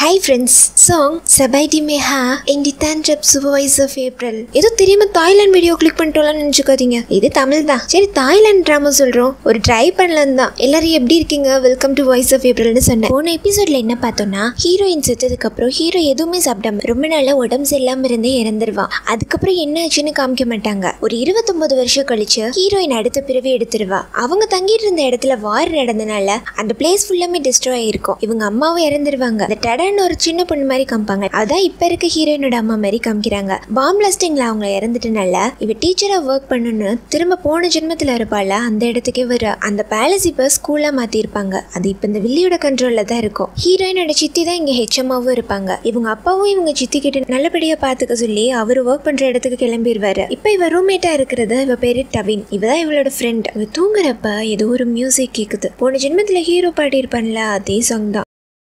hi friends சாங் சபைடி மேஹா in the trip supervise of April ஏதோ தெரியாம தாய்லாந்து வீடியோ கிளிக் பண்ணிட்டோம்னு நினச்சிக்காதீங்க இது தமிழ் தான் சரி தாய்லாந்து ட்ராமா சொல்கிறோம் ஒரு ட்ரை பண்ணலாம் தான் எல்லாரும் எப்படி இருக்கீங்க வெல்கம் டு வாய்ஸ் ஆஃப் ஏப்ரல்னு சொன்னேன் போன எபிசோட்ல என்ன பார்த்தோம்னா ஹீரோயின் செத்ததுக்கு அப்புறம் ஹீரோ எதுவுமே சாப்பிடாம ரொம்ப நாளா உடம்பு சரியில்லாம இருந்தே இறந்துருவா அதுக்கப்புறம் என்ன ஆச்சுன்னு காமிக்க மாட்டாங்க ஒரு இருபத்தொன்பது வருஷம் கழிச்சு ஹீரோயின் அடுத்த பிறவி எடுத்துருவா அவங்க தங்கிட்டு இருந்த இடத்துல வார் நடந்தனால அந்த பிளேஸ் ஃபுல்லாமே டிஸ்ட்ராய் ஆயிருக்கும் இவங்க அம்மாவும் இறந்துருவாங்க அந்த டடான்னு ஒரு சின்ன பொண்ணு மாதிரி காமிப்பாங்க அதான் இப்ப இருக்க ஹீரோயினோட அம்மா மாதிரி காமிக்கிறாங்க பாம் பிளாஸ்டிங்ல அவங்க இறந்துட்டனால இவ டீச்சரா ஒர்க் பண்ணணும்னு திரும்ப போன ஜென்மத்துல இருப்பாள அந்த இடத்துக்கே வர அந்த பேலஸ் இப்ப ஸ்கூலா மாத்திருப்பாங்க அது இப்ப இந்த வில்லியோட கண்ட்ரோல்ல தான் இருக்கும் ஹீரோயினோட சித்தி தான் இங்க ஹெச்எம்மாவும் இருப்பாங்க இவங்க அப்பாவும் இவங்க சித்தி கிட்ட நல்லபடியா பாத்துக்க சொல்லி அவர் ஒர்க் பண்ற இடத்துக்கு கிளம்பிடுவாரு இப்ப இவ ரூம்மேட்டா இருக்கிறது இவ பேரு டவின் இவதான் இவளோட ஃப்ரெண்ட் இவ தூங்குறப்ப ஏதோ ஒரு மியூசிக் கேக்குது போன ஜென்மத்துல ஹீரோ பாடி இருப்பான்ல அதே சாங் தான்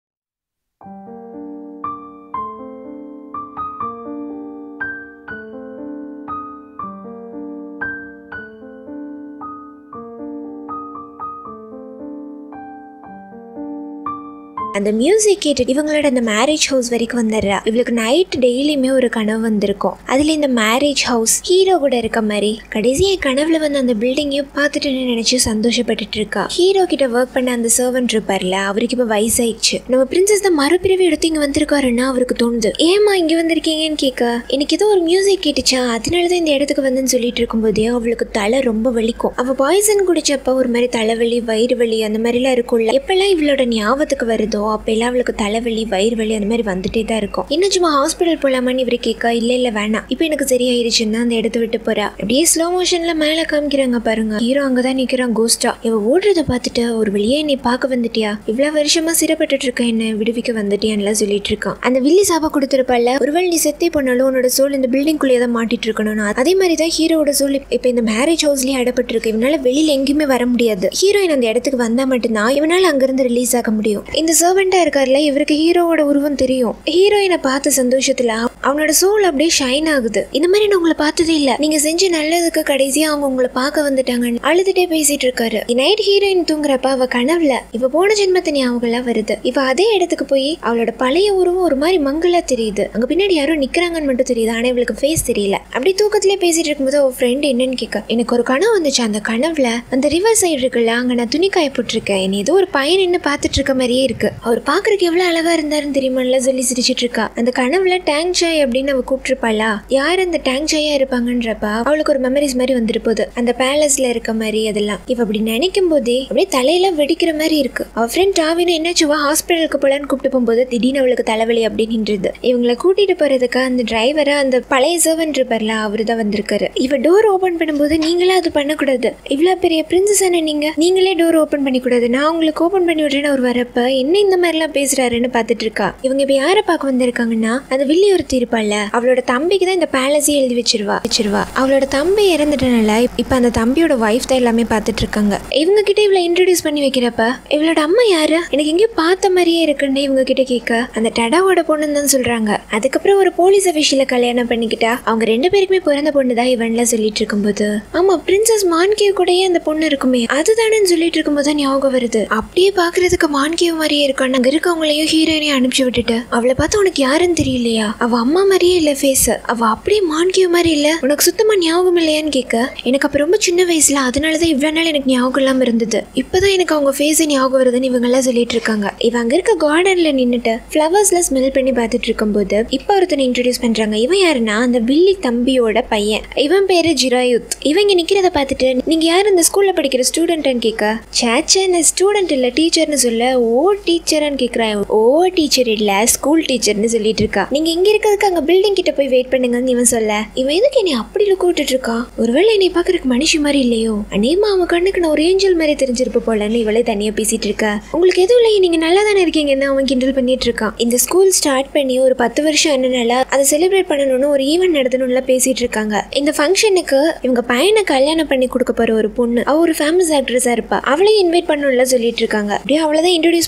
அந்த மியூசிக் கேட்டுட்டு இவங்களோட அந்த மேரேஜ் ஹவுஸ் வரைக்கும் வந்துடுறா இவளுக்கு நைட் டெய்லியுமே ஒரு கனவு வந்திருக்கும் அதுல இந்த மேரேஜ் ஹவுஸ் ஹீரோ கூட இருக்க மாதிரி கடைசியா என் கனவுல வந்து அந்த பில்டிங்கையும் பார்த்துட்டு நினைச்சு சந்தோஷப்பட்டுட்டு இருக்கா ஹீரோ கிட்ட ஒர்க் பண்ண அந்த சர்வன்ட் இருப்பார்ல அவருக்கு இப்ப வயசாயிடுச்சு நம்ம பிரின்சஸ் தான் மறுபிறவி எடுத்து இங்க வந்திருக்காருன்னா அவருக்கு தோணுது ஏமா இங்க வந்திருக்கீங்கன்னு கேட்க எனக்கு ஏதோ ஒரு மியூசிக் கேட்டுச்சா அதனாலதான் இந்த இடத்துக்கு வந்தேன்னு சொல்லிட்டு இருக்கும்போதே அவளுக்கு தலை ரொம்ப வலிக்கும் அவ பாய்சன் குடிச்சப்ப ஒரு மாதிரி தலைவலி வயிறு வலி அந்த மாதிரிலாம் இருக்கும்ல எப்பெல்லாம் இவளோட ஞாபகத்துக்கு வருதோ அப்பெல்லாம் அவளுக்கு தலைவலி வயிறு வலி அந்த மாதிரி வந்துட்டே தான் இருக்கும் இன்னும் சும்மா ஹாஸ்பிட்டல் போலாமான்னு இவரு கேட்க இல்ல இல்ல வேணாம் இப்போ எனக்கு சரியாயிருச்சுன்னா அந்த இடத்த விட்டு போறா அப்படியே ஸ்லோ மோஷன்ல மேல காமிக்கிறாங்க பாருங்க ஹீரோ அங்கதான் நிக்கிறான் கோஸ்டா இவ ஓடுறத பார்த்துட்டு ஒரு வழியே என்னை பார்க்க வந்துட்டியா இவ்வளவு வருஷமா சிறப்பட்டுட்டு இருக்க என்ன விடுவிக்க வந்துட்டியான்லாம் சொல்லிட்டு இருக்கான் அந்த வில்லி சாபா கொடுத்துருப்பால ஒருவேளை நீ செத்தே போனாலும் உன்னோட சோல் இந்த பில்டிங்குள்ளேயே தான் மாட்டிட்டு இருக்கணும் அதே மாதிரி தான் ஹீரோட சோல் இப்போ இந்த மேரேஜ் ஹவுஸ்லயே அடப்பட்டிருக்கு இவனால வெளியில எங்கேயுமே வர முடியாது ஹீரோயின் அந்த இடத்துக்கு வந்தா மட்டும்தான் இவனால அங்கிருந்து ரிலீஸ் ஆக முடியும் இந்த சர்வெண்டா இருக்கார்ல இவருக்கு ஹீரோவோட உருவம் தெரியும் ஹீரோயினை பார்த்த சந்தோஷத்துல அவனோட சோல் அப்படியே ஷைன் ஆகுது இந்த மாதிரி நான் உங்களை பார்த்ததே இல்ல நீங்க செஞ்ச நல்லதுக்கு கடைசியா அவங்க உங்களை பார்க்க வந்துட்டாங்கன்னு அழுதுட்டே பேசிட்டு இருக்காரு நைட் ஹீரோயின் தூங்குறப்ப அவ கனவுல இவ போன ஜென்மத்து ஞாபகம் எல்லாம் வருது இவ அதே இடத்துக்கு போய் அவளோட பழைய உருவம் ஒரு மாதிரி மங்களா தெரியுது அங்க பின்னாடி யாரோ நிக்கிறாங்கன்னு மட்டும் தெரியுது ஆனா இவளுக்கு ஃபேஸ் தெரியல அப்படி தூக்கத்திலே பேசிட்டு இருக்கும்போது அவ ஃப்ரெண்ட் என்னன்னு கேட்க எனக்கு ஒரு கனவு வந்துச்சு அந்த கனவுல அந்த ரிவர் சைடு இருக்குல்ல அங்க நான் துணி காய போட்டிருக்கேன் என்ன ஏதோ ஒரு பையன் என்ன பார்த்துட்டு இருக்க மாதிரியே இருக்கு அவர் பாக்குறதுக்கு எவ்வளவு அழகா இருந்தாருன்னு தெரியுமான்ல சொல்லி சிரிச்சிட்டு இருக்கா அந்த கனவுல டேங்க் சாய் அப்படின்னு அவ கூப்பிட்டுருப்பாளா யார் அந்த டேங்க் சாயா இருப்பாங்கன்றப்ப அவளுக்கு ஒரு மெமரிஸ் மாதிரி வந்துட்டு போகுது அந்த பேலஸ்ல இருக்க மாதிரி அதெல்லாம் இவ அப்படி நினைக்கும் போதே அப்படியே தலையெல்லாம் வெடிக்கிற மாதிரி இருக்கு அவ ஃப்ரெண்ட் டாவின என்னாச்சுவா ஹாஸ்பிட்டலுக்கு போலான்னு கூப்பிட்டு போகும்போது திடீர்னு அவளுக்கு தலைவலி அப்படின்றது இவங்களை கூட்டிட்டு போறதுக்கு அந்த டிரைவரை அந்த பழைய சர்வன்ட் இருப்பார்ல அவரு தான் வந்திருக்காரு இவ டோர் ஓபன் பண்ணும்போது நீங்களா அது பண்ணக்கூடாது இவ்வளவு பெரிய பிரின்சஸ் ஆன நீங்க நீங்களே டோர் ஓபன் பண்ணி கூடாது நான் உங்களுக்கு ஓபன் பண்ணி விடுறேன்னு அவர் வரப்ப என்ன இந்த மாதிரி எல்லாம் பேசுறாருன்னு பார்த்துட்டு இருக்கா இவங்க இப்ப யாரை பார்க்க வந்திருக்காங்கன்னா அந்த வில்லி ஒருத்தி இருப்பாள்ல அவளோட தம்பிக்கு தான் இந்த பேலஸே எழுதி வச்சிருவா வச்சிருவா அவளோட தம்பி இறந்துட்டனால இப்ப அந்த தம்பியோட ஒய்ஃப் தான் எல்லாமே பார்த்துட்டு இருக்காங்க இவங்க கிட்ட இவளை இன்ட்ரடியூஸ் பண்ணி வைக்கிறப்ப இவளோட அம்மா யாரு எனக்கு எங்கேயோ பார்த்த மாதிரியே இருக்குன்னு இவங்க கிட்ட கேட்க அந்த டடாவோட பொண்ணுன்னு தான் சொல்றாங்க அதுக்கப்புறம் ஒரு போலீஸ் அபிஷியல கல்யாணம் பண்ணிக்கிட்டா அவங்க ரெண்டு பேருக்குமே பிறந்த பொண்ணு தான் இவன்ல சொல்லிட்டு இருக்கும்போது ஆமா பிரின்சஸ் மான்கேவ் கூடயே அந்த பொண்ணு இருக்குமே அதுதானேன்னு சொல்லிட்டு இருக்கும்போது தான் ஞாபகம் வருது அப்படியே பாக்குறதுக்கு மான்கேவ் மாதிரியே இருக்கான் அங்க இருக்கவங்களையும் ஹீரோயினையும் அனுப்பிச்சு விட்டுட்டு அவளை பார்த்து உனக்கு யாருன்னு தெரியலையா அவ அம்மா மாதிரியே இல்ல ஃபேஸ் அவ அப்படியே மான்கேவ் மாதிரி இல்ல உனக்கு சுத்தமா ஞாபகம் இல்லையான்னு கேட்க எனக்கு அப்ப ரொம்ப சின்ன வயசுல அதனாலதான் இவ்வளவு நாள் எனக்கு ஞாபகம் இல்லாம இருந்தது இப்பதான் எனக்கு அவங்க ஃபேஸ் ஞாபகம் வருதுன்னு இவங்க எல்லாம் சொல்லிட்டு இருக்காங்க இவ அங்க இருக்க கார்டன்ல நின்னுட்டு ஃப்ளவர்ஸ்ல ஸ்மெல் பண்ணி பார்த்துட்டு இருக்கும்போது இப்ப ஒருத்தனை இன்ட்ரடியூஸ் பண்றாங்க இவன் யாருன்னா அந்த வில்லி தம்பியோட பையன் இவன் பேரு ஜிராயுத் இவங்க நிக்கிறத பார்த்துட்டு நீங்க யார் இந்த ஸ்கூல்ல படிக்கிற ஸ்டூடெண்ட்னு கேட்க சேச்சே நான் ஸ்டூடெண்ட் இல்ல டீச்சர்னு சொல்ல ஓ டீச்சர்னு கேக்குறேன் ஓ டீச்சர் இல்ல ஸ்கூல் டீச்சர்னு சொல்லிட்டு இருக்கா நீங்க எங்க இருக்கிறதுக்கு அங்க பில்டிங் கிட்ட போய் வெயிட் பண்ணுங்கன்னு இவன் சொல்ல இவன் எதுக்கு என்னை அப்படி லுக் விட்டுட்டு இருக்கான் ஒருவேளை என்னை பாக்குறதுக்கு மனுஷி மாதிரி இல்லையோ அநேமா அவன் கண்ணுக்கு நான் ஒரு ஏஞ்சல் மாதிரி தெரிஞ்சிருப்ப போலன்னு இவளே தனியா பேசிட்டு இருக்கா உங்களுக்கு எதுவும் இல்லையே நீங்க நல்லா தானே இருக்கீங்கன்னு அவன் கிண்டல் பண்ணிட்டு இருக்கான் இந்த ஸ்கூல் ஸ்டார்ட் பண்ணி ஒரு பத்து வருஷம் என்னனால அதை செலிப்ரேட் பண்ணணும்னு ஒரு ஈவெண்ட் நடத்தணும்ல பேசிட்டு இருக்காங்க இந்த ஃபங்க்ஷனுக்கு இவங்க பையனை கல்யாணம் பண்ணி கொடுக்க போற ஒரு பொண்ணு அவ ஒரு ஃபேமஸ் ஆக்ட்ரஸா இருப்பா அவளையும் இன்வைட் பண்ணணும்ல சொல்லிட்டு இருக்காங்க அப்படியே அவளை தான் இன்ட்ரடியூஸ் பண்றாங்க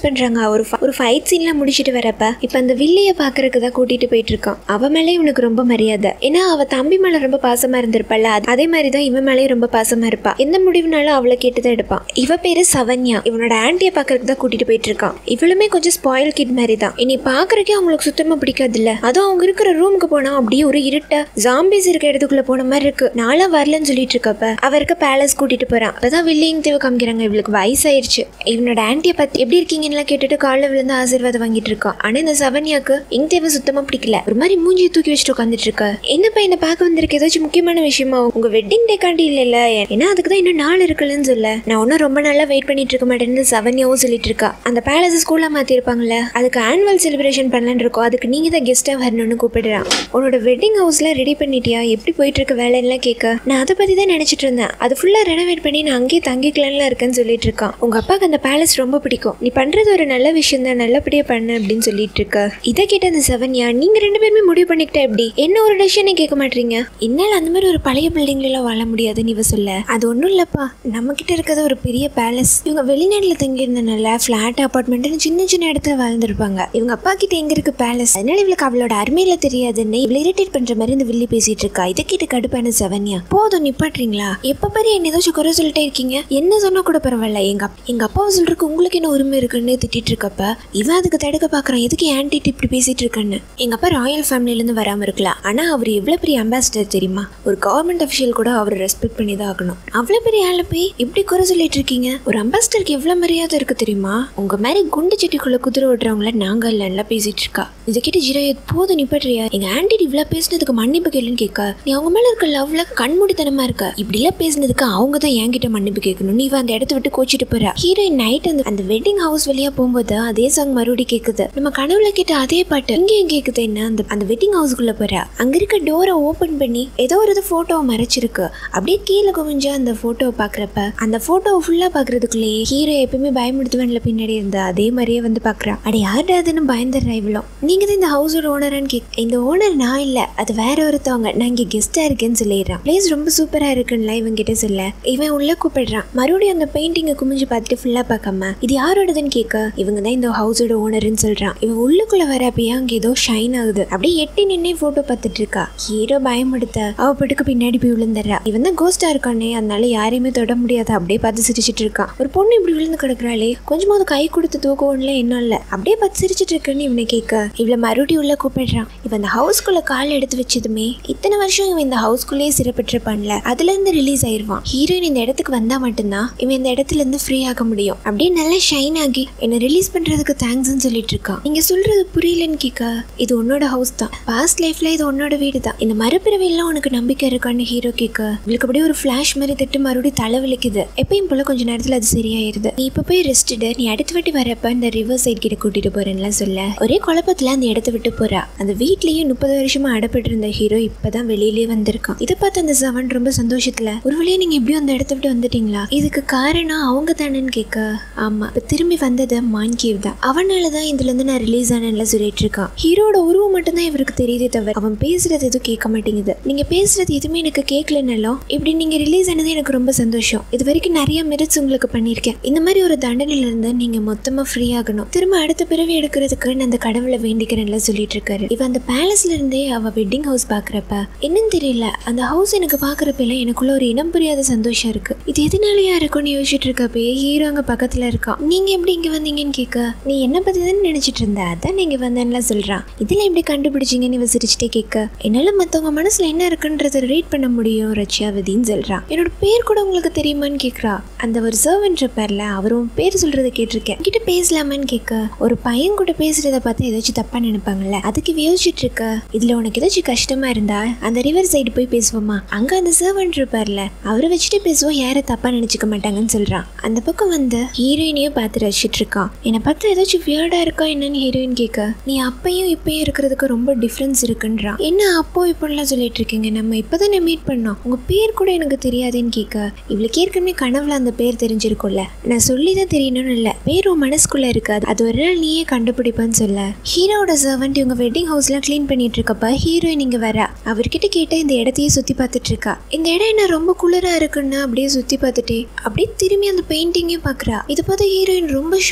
ஒரு fi- ஒரு ஃபைட் சீன்ல முடிச்சிட்டு வரப்ப இப்ப அந்த வில்லிய பாக்குறதுக்கு தான் கூட்டிட்டு போயிட்டு இருக்கான் அவ மேலே இவனுக்கு ரொம்ப மரியாதை ஏன்னா அவ தம்பி மேல ரொம்ப பாசமா இருந்திருப்பாள் அதே மாதிரி தான் இவன் மேலேயும் ரொம்ப பாசமா இருப்பா எந்த முடிவுனாலும் அவளை கேட்டுதான் எடுப்பான் இவ பேரு சவன்யா இவனோட ஆன்ட்டியை பாக்குறதுக்கு தான் கூட்டிட்டு போயிட்டு இருக்கான் இவளுமே கொஞ்சம் ஸ்பாயில் கிட் மாதிரி தான் இனி பாக்குறக்கே அவங்களுக்கு சுத்தமா பிடிக்காதுல்ல அதுவும் அவங்க இருக்கிற ரூமுக்கு போனா அப்படியே ஒரு இருட்ட ஜாம்பிஸ் இருக்க இடத்துக்குள்ள போன மாதிரி இருக்கு நாளா வரலன்னு சொல்லிட்டு இருக்கப்ப அவருக்கு பேலஸ் கூட்டிட்டு போறான் அப்பதான் வில்லிங் தேவை காமிக்கிறாங்க இவளுக்கு வயசாயிருச்சு இவனோட ஆன்ட்டியை பத்தி எப்படி இருக்கீங்கன்னு கேட்டுட்டு காலில் விழுந்து ஆசீர்வாதம் வாங்கிட்டு இருக்கான் ஆனா இந்த சவன்யாக்கு இங்க தேவை சுத்தமா பிடிக்கல ஒரு மாதிரி மூஞ்சியை தூக்கி வச்சுட்டு உட்காந்துட்டு இருக்க என்னப்பா என்ன பார்க்க வந்திருக்க ஏதாச்சும் முக்கியமான விஷயமா உங்க வெட்டிங் டே காண்டி இல்ல ஏன்னா அதுக்கு தான் இன்னும் நாள் இருக்குல்லன்னு சொல்ல நான் ஒன்னும் ரொம்ப நாளா வெயிட் பண்ணிட்டு இருக்க மாட்டேன்னு சவன்யாவும் சொல்லிட்டு இருக்கா அந்த பேலஸ் ஸ்கூல்ல மாத்திருப்பாங்கல்ல அதுக்கு ஆனுவல் செலிப்ரேஷன் பண்ணலான்னு இருக்கோம் அதுக்கு நீங்க தான் கெஸ்டா வரணும்னு கூப்பிடுறான் உன்னோட வெட்டிங் ஹவுஸ்ல ரெடி பண்ணிட்டியா எப்படி போயிட்டு இருக்க வேலையெல்லாம் கேட்க நான் அதை பத்தி தான் நினைச்சிட்டு இருந்தேன் அது ஃபுல்லா ரெனோவேட் பண்ணி நான் அங்கேயே தங்கிக்கலாம்ல இருக்கேன்னு சொல்லிட்டு இருக்கான் உங்க அப்பாவுக்கு அந்த பேலஸ் ரொம்ப பிடிக்கும் நீ பண்றது ஒரு நல்ல விஷயம் தான் நல்லபடியா பண்ணு அப்படின்னு சொல்லிட்டு இருக்க இதை கேட்ட அந்த செவன்யா நீங்க ரெண்டு பேருமே முடிவு பண்ணிக்கிட்டா எப்படி என்ன ஒரு டெசிஷனை கேட்க மாட்டீங்க என்னால அந்த மாதிரி ஒரு பழைய பில்டிங்ல எல்லாம் வாழ முடியாதுன்னு இவ சொல்ல அது ஒன்றும் இல்லப்பா நம்ம கிட்ட இருக்கிறது ஒரு பெரிய பேலஸ் இவங்க வெளிநாட்டுல தங்கி இருந்தனால ஃபிளாட் அபார்ட்மெண்ட்னு சின்ன சின்ன இடத்துல வாழ்ந்திருப்பாங்க இவங்க அப்பா கிட்ட எங்க இருக்கு பேலஸ் அதனால இவளுக்கு அவளோட அருமையில தெரியாதுன்னு இவளை இரிட்டேட் பண்ற மாதிரி இந்த வில்லி பேசிட்டு இருக்கா இதை கேட்டு கடுப்பான செவன்யா போதும் நிப்பாட்டுறீங்களா எப்ப பாரு என்ன ஏதாச்சும் குறை சொல்லிட்டே இருக்கீங்க என்ன சொன்னா கூட பரவாயில்ல எங்க அப்- எங்க அப்பாவை சொல்றதுக்கு உங்களுக்கு என்ன உரிமை இருக்குன்னு திட்டிட்டு இருக்கப்ப இவன் அதுக்கு தடுக்க பாக்குறான் எதுக்கு ஆன்டிட்டு இப்படி பேசிட்டு இருக்கன்னு எங்க அப்பா ராயல் ஃபேமிலில இருந்து வராம இருக்கலாம் ஆனா அவர் எவ்வளவு பெரிய அம்பாசிடர் தெரியுமா ஒரு கவர்மெண்ட் அஃபிஷியல் கூட அவரை ரெஸ்பெக்ட் பண்ணி தான் ஆகணும் அவ்வளவு பெரிய ஆளை போய் இப்படி குறை சொல்லிட்டு இருக்கீங்க ஒரு அம்பாசிடருக்கு எவ்வளவு மரியாதை இருக்கு தெரியுமா உங்க மாதிரி குண்டு செட்டிக்குள்ள குதிரை ஓட்டுறவங்கள நாங்க இல்ல பேசிட்டு இருக்கா இதை கேட்டு ஜீரோ போதும் நிப்பாட்டுறியா எங்க ஆன்டி இவ்வளவு பேசினதுக்கு மன்னிப்பு கேளுன்னு கேட்க நீ அவங்க மேல இருக்க லவ்ல கண்மூடித்தனமா இருக்க இப்படி எல்லாம் பேசினதுக்கு அவங்க தான் என்கிட்ட மன்னிப்பு கேட்கணும் நீ அந்த இடத்த விட்டு கோச்சிட்டு போற ஹீரோயின் நைட் அந்த அந்த வெட்டிங் ஹவுஸ் வழியா போகும்போது அதே சாங் மறுபடியும் கேக்குது நம்ம கனவுல கேட்ட அதே பாட்டு இங்கேயும் கேக்குது என்ன அந்த அந்த வெட்டிங் ஹவுஸ்க்குள்ள போற அங்க இருக்க டோரை ஓபன் பண்ணி ஏதோ ஒரு இது போட்டோவை மறைச்சிருக்கு அப்படியே கீழே குமிஞ்சு அந்த போட்டோவை பாக்குறப்ப அந்த போட்டோவை ஃபுல்லா பாக்குறதுக்குள்ளேயே ஹீரோ எப்பயுமே பயமுடுத்துவன்ல பின்னாடி இருந்தா அதே மாதிரியே வந்து பாக்குறான் அட யாருடா அதுன்னு பயந்துடுறா இவ்வளோ நீங்க தான் இந்த ஹவுஸோட ஓனரான்னு கேக் இந்த ஓனர் நான் இல்ல அது வேற ஒருத்தவங்க நான் இங்க கெஸ்டா இருக்கேன்னு சொல்லிடுறான் பிளேஸ் ரொம்ப சூப்பரா இருக்குன்னு இவன் கிட்ட சொல்ல இவன் உள்ள கூப்பிடுறான் மறுபடியும் அந்த பெயிண்டிங்கை குமிஞ்சு பார்த்துட்டு ஃபுல்லா பார்க்காம இது யாரோடதுன்னு கேட்க இவங்க தான் இந்த ஹவுஸோட ஓனர்னு சொல்றான் இவன் உள்ளுக்குள்ள வரப்பயே அங்க ஏதோ ஷைன் ஆகுது அப்படியே எட்டி நின்னே போட்டோ பார்த்துட்டு இருக்கா ஹீரோ பயமுடுத்த அவ பட்டுக்கு பின்னாடி போய் விழுந்துடுறா இவன் தான் கோஸ்டா இருக்கானே அதனால யாரையுமே தொட முடியாது அப்படியே பார்த்து சிரிச்சிட்டு இருக்கான் ஒரு பொண்ணு இப்படி விழுந்து கிடக்குறாளே கொஞ்சமாவது கை கொடுத்து தூக்கவும்ல என்ன இல்ல அப்படியே பார்த்து சிரிச்சிட்டு இருக்குன்னு இவனை கேட்க இவளை மறுபடியும் உள்ள கூப்பிடுறான் இவன் அந்த ஹவுஸ்குள்ள கால் எடுத்து வச்சதுமே இத்தனை வருஷம் இவன் இந்த ஹவுஸ்குள்ளேயே சிறப்பெற்றிருப்பான்ல அதுல இருந்து ரிலீஸ் ஆயிருவான் ஹீரோயின் இந்த இடத்துக்கு வந்தா மட்டும்தான் இவன் இந்த இடத்துல இருந்து ஃப்ரீ ஆக முடியும் அப்படியே நல்லா ஷைன் ஆகி என்ன ரிலீஸ் பண்றதுக்கு தேங்க்ஸ்னு சொல்லிட்டு இருக்கான் நீங்க சொல்றது புரியலன்னு கேட்க இது உன்னோட ஹவுஸ் தான் பாஸ்ட் லைஃப்ல இது உன்னோட வீடு தான் இந்த மறுபிறவியெல்லாம் உனக்கு நம்பிக்கை இருக்கான்னு ஹீரோ கேட்க இவளுக்கு அப்படியே ஒரு ஃபிளாஷ் மாதிரி திட்டு மறுபடியும் தலைவலிக்குது எப்பயும் போல கொஞ்ச நேரத்துல அது சரியாயிருது நீ இப்ப போய் ரெஸ்ட்டு நீ அடுத்த வாட்டி வரப்ப இந்த ரிவர் சைட் கிட்ட கூட்டிட்டு போறேன்லாம் சொல்ல ஒரே குழப்பத்துல அந்த இடத்த விட்டு போறா அந்த வீட்லயே முப்பது வருஷமா அடப்பட்டு இருந்த ஹீரோ இப்பதான் வெளியிலேயே வந்திருக்கான் இதை பார்த்து அந்த செவன் ரொம்ப சந்தோஷத்துல ஒரு வழியா நீங்க எப்படியும் அந்த இடத்த விட்டு வந்துட்டீங்களா இதுக்கு காரணம் அவங்க தானேன்னு கேட்க ஆமா இப்ப திரும்பி வந்தது மான்கேவ் தான் அவனாலதான் இதுல இருந்து நான் ரிலீஸ் ஆனேன்ல சொல்லிட்டு இருக்கான் ஹீரோட உருவம் மட்டும்தான் இவருக்கு தெரியுதே தவிர அவன் பேசுறது எதுவும் கேட்க மாட்டேங்குது நீங்க பேசுறது எதுவுமே எனக்கு கேட்கலனாலும் இப்படி நீங்க ரிலீஸ் ஆனது எனக்கு ரொம்ப சந்தோஷம் இது வரைக்கும் நிறைய மெரிட்ஸ் உங்களுக்கு பண்ணியிருக்கேன் இந்த மாதிரி ஒரு தண்டனையில இருந்து நீங்க மொத்தமா ஃப்ரீ ஆகணும் திரும்ப அடுத்த பிறவி எடுக்கிறதுக்கு நான் அந்த கடவுளை வேண்டிக்கிறேன்ல சொல்லிட்டு இருக்காரு இவ அந்த பேலஸ்ல இருந்தே அவ வெட்டிங் ஹவுஸ் பாக்குறப்ப என்னன்னு தெரியல அந்த ஹவுஸ் எனக்கு பாக்குறப்ப எல்லாம் எனக்குள்ள ஒரு இனம் புரியாத சந்தோஷம் இருக்கு இது எதனாலயா இருக்கும்னு யோசிச்சுட்டு இருக்கப்பே ஹீரோ அங்க பக்கத்துல இருக்கான் நீங்க எப்படி இங்க வந்தீங்கன்னு கேட்க நீ என்ன பத்தி தானே நினைச்சிட்டு இருந்த அதான் நீங்க வந்தேன்ல சொல்றான் இதுல எப்படி கண்டுபிடிச்சீங்கன்னு இவ சிரிச்சுட்டே கேட்க என்னால மத்தவங்க மனசுல என்ன இருக்குன்றத ரீட் பண்ண முடியும் ரஷ்யாவதின்னு சொல்றான் என்னோட பேர் கூட உங்களுக்கு தெரியுமான்னு கேக்குறா அந்த ஒரு சர்வெண்ட் இருப்பார்ல அவரும் பேர் சொல்றதை கேட்டிருக்கேன் கிட்ட பேசலாமான்னு கேட்க ஒரு பையன் கூட பேசுறத பார்த்து ஏதாச்சும் தப்பா நினைப்பாங்கல்ல அதுக்கு இவ யோசிச்சுட்டு இருக்க இதுல உனக்கு ஏதாச்சும் கஷ்டமா இருந்தா அந்த ரிவர் சைடு போய் பேசுவோமா அங்க அந்த சர்வெண்ட் இருப்பார்ல அவரை வச்சுட்டு பேசுவோம் யாரை தப்பா நினைச்சுக்க மாட்டாங்கன்னு சொல்றான் அந்த பக்கம் வந்து ஹீரோயினையும் பார்த்து ரசிச்சிட்டு இருக்கான் என்னை பார்த்து ஏதாச்சும் வியர்டா இருக்கா என்னன்னு ஹீரோயின் கேட்க நீ அப்பையும் இப்பயும் இருக்கிறதுக்கு ரொம்ப டிஃப்ரென்ஸ் இருக்குன்றான் என்ன அப்போ இப்படிலாம் சொல்லிட்டு இருக்கீங்க நம்ம இப்பதானே மீட் பண்ணோம் உங்க பேர் கூட எனக்கு தெரியாதுன்னு கேட்க இவளுக்கு ஏற்கனவே கனவுல அந்த பேர் தெரிஞ்சிருக்கும்ல நான் சொல்லி தான் தெரியணும்னு இல்லை பேர் உன் மனசுக்குள்ள இருக்காது அது ஒரு நாள் நீயே கண்டுபிடிப்பேன்னு சொல்ல ஹீரோட சர்வெண்ட் இவங்க வெட்டிங் ஹவுஸ்லாம் க்ளீன் பண்ணிட்டு இருக்கப்ப ஹீரோயின் இங்க வரா அவர்கிட்ட கேட்ட இந்த இடத்தையே சுத்தி பார்த்துட்டு இருக்கா இந்த இடம் என்ன ரொம்ப குளிரா இருக்குன்னு அப்படியே சுத்தி பார்த்துட்டே அப்படியே திரும்பி அந்த பெயிண்டிங்கையும் பார்க்கறா இதை பார்த்து ஹீரோயின் ரொம்ப ஷாக்கா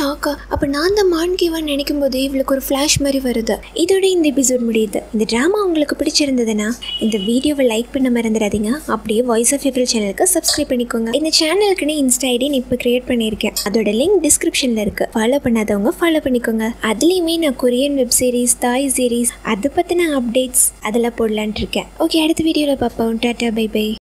அப்போ நான் தான் மான்கிவான் நினைக்கும் போது இவளுக்கு ஒரு ஃப்ளாஷ் மாதிரி வருது இதோட இந்த எபிசோட் முடியுது இந்த ட்ராமா உங்களுக்கு பிடிச்சிருந்ததுன்னா இந்த வீடியோவை லைக் பண்ண மறந்துடாதீங்க அப்படியே வாய்ஸ் ஆஃப் ஏப்ரல் சேனலுக்கு சப்ஸ்கிரைப் பண்ணிக்கோங்க இந்த சேனலுக்குன்னு இன்ஸ்டா ஐடி நான் இப்போ கிரியேட் பண்ணியிருக்கேன் அதோட லிங்க் டிஸ்கிரிப்ஷனில் இருக்குது ஃபாலோ பண்ணாதவங்க ஃபாலோ பண்ணிக்கோங்க அதுலேயுமே நான் Korean web series Thai series அதை பற்றின அப்டேட்ஸ் அதெல்லாம் போடலான்ட்டு இருக்கேன் ஓகே அடுத்த வீடியோவில் பார்ப்போம் டாட்டா பை பை